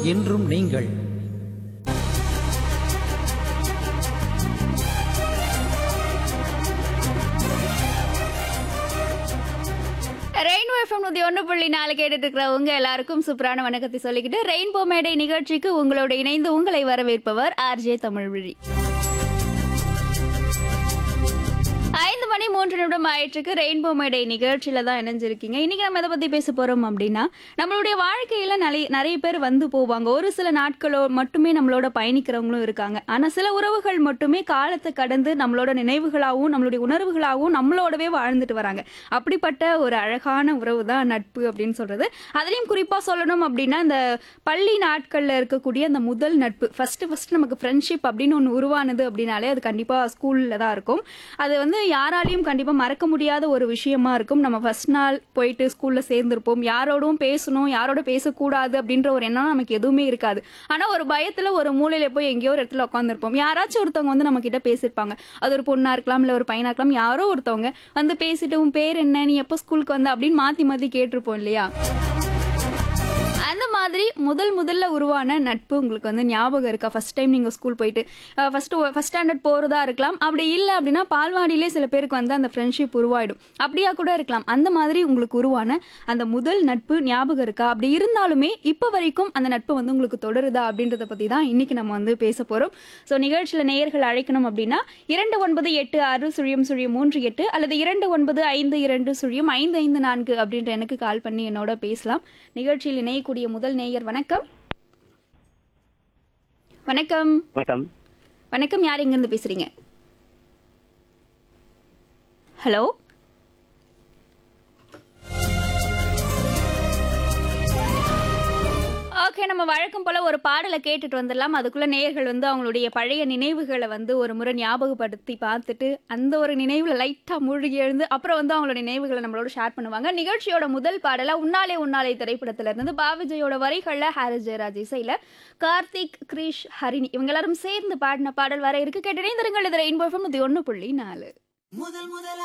என்றும் நீங்கள் rainbow FM நூத்தி ஒன்று புள்ளி நாலு கேட்டுட்டு இருக்கிறவங்க எல்லாருக்கும் சூப்பரான வணக்கத்தை சொல்லிக்கிட்டு ரெயின்போ மேடை நிகழ்ச்சிக்கு உங்களோட இணைந்து உங்களை வரவேற்பவர் ஆர்ஜே தமிழ்விழி ஐந்து மணி மூன்று நிமிடம் ஆயிற்றுக்கு ரெயின்போ மேடை நிகழ்ச்சியில தான் இணைஞ்சிருக்கீங்க இன்னைக்கு நம்ம எதை பத்தி பேச போறோம் அப்படின்னா நம்மளுடைய வாழ்க்கையில நிறைய நிறைய பேர் வந்து போவாங்க ஒரு சில நாட்களோ மட்டுமே நம்மளோட பயணிக்கிறவங்களும் இருக்காங்க ஆனா சில உறவுகள் மட்டுமே காலத்தை கடந்து நம்மளோட நினைவுகளாகவும் நம்மளுடைய உணர்வுகளாகவும் நம்மளோடவே வாழ்ந்துட்டு வராங்க அப்படிப்பட்ட ஒரு அழகான உறவு தான் நட்பு அப்படின்னு சொல்றது அதுலயும் குறிப்பா சொல்லணும் அப்படின்னா இந்த பள்ளி நாட்கள்ல இருக்கக்கூடிய அந்த முதல் நட்பு ஃபர்ஸ்ட் ஃபர்ஸ்ட் நமக்கு ஃப்ரெண்ட்ஷிப் அப்படின்னு ஒன்று உருவானது அப்படின்னாலே அது கண்டிப்பா ஸ்கூல்ல தான் இருக்கும் அது வந்து யாராலையும் கண்டிப்பா மறக்க முடியாத ஒரு விஷயமா இருக்கும் நம்ம ஃபர்ஸ்ட் நாள் போயிட்டு ஸ்கூல்ல சேர்ந்திருப்போம் யாரோடவும் பேசணும் யாரோட பேசக்கூடாது அப்படின்ற ஒரு எண்ணம் நமக்கு எதுவுமே இருக்காது ஆனா ஒரு பயத்துல ஒரு மூலையில போய் எங்கேயோ ஒரு இடத்துல உட்காந்துருப்போம் யாராச்சும் ஒருத்தவங்க வந்து நம்ம கிட்ட பேசியிருப்பாங்க அது ஒரு பொண்ணா இருக்கலாம் இல்ல ஒரு பையனா இருக்கலாம் யாரோ ஒருத்தவங்க வந்து பேசிட்டு உன் பேர் என்ன நீ எப்போ ஸ்கூலுக்கு வந்த அப்படின்னு மாத்தி மாத்தி கேட்டிருப்போம் இல்லையா அந்த மாதிரி முதல் முதல்ல உருவான நட்பு உங்களுக்கு வந்து ஞாபகம் இருக்கா ஃபர்ஸ்ட் டைம் நீங்கள் ஸ்கூல் போயிட்டு ஃபர்ஸ்ட் ஃபர்ஸ்ட் ஸ்டாண்டர்ட் போகிறதா இருக்கலாம் அப்படி இல்லை அப்படின்னா பால்வாடியிலே சில பேருக்கு வந்து அந்த ஃப்ரெண்ட்ஷிப் உருவாயிடும் அப்படியா கூட இருக்கலாம் அந்த மாதிரி உங்களுக்கு உருவான அந்த முதல் நட்பு ஞாபகம் இருக்கா அப்படி இருந்தாலுமே இப்போ வரைக்கும் அந்த நட்பு வந்து உங்களுக்கு தொடருதா அப்படின்றத பற்றி தான் இன்னைக்கு நம்ம வந்து பேச போகிறோம் ஸோ நிகழ்ச்சியில் நேயர்கள் அழைக்கணும் அப்படின்னா இரண்டு ஒன்பது எட்டு ஆறு சுழியம் சுழியம் மூன்று எட்டு அல்லது இரண்டு ஒன்பது ஐந்து இரண்டு சுழியம் ஐந்து ஐந்து நான்கு அப்படின்ற எனக்கு கால் பண்ணி என்னோட பேசலாம் நிகழ்ச்சியில் இணையக்கூடிய முதல் நேயர் வணக்கம் வணக்கம் வணக்கம் வணக்கம் யார் இங்கிருந்து பேசுறீங்க ஹலோ ஓகே நம்ம வழக்கம் போல ஒரு பாடலை கேட்டுட்டு வந்துடலாம் அதுக்குள்ள நேயர்கள் வந்து அவங்களுடைய பழைய நினைவுகளை வந்து ஒரு முறை ஞாபகப்படுத்தி பார்த்துட்டு அந்த ஒரு நினைவுல லைட்டா மூழ்கி எழுந்து அப்புறம் வந்து அவங்களோட நினைவுகளை நம்மளோட ஷேர் பண்ணுவாங்க நிகழ்ச்சியோட முதல் பாடலா உன்னாலே உன்னாலே திரைப்படத்துல இருந்து பாவிஜயோட வரிகள்ல ஹாரிஸ் ஜெயராஜ் இசையில கார்த்திக் கிரிஷ் ஹரிணி இவங்க எல்லாரும் சேர்ந்து பாடின பாடல் வர இருக்கு கேட்டு இணைந்திருங்கள் இது ரெயின்போ எஃப்எம் ஒன்று புள்ளி நாலு முதல் முதல்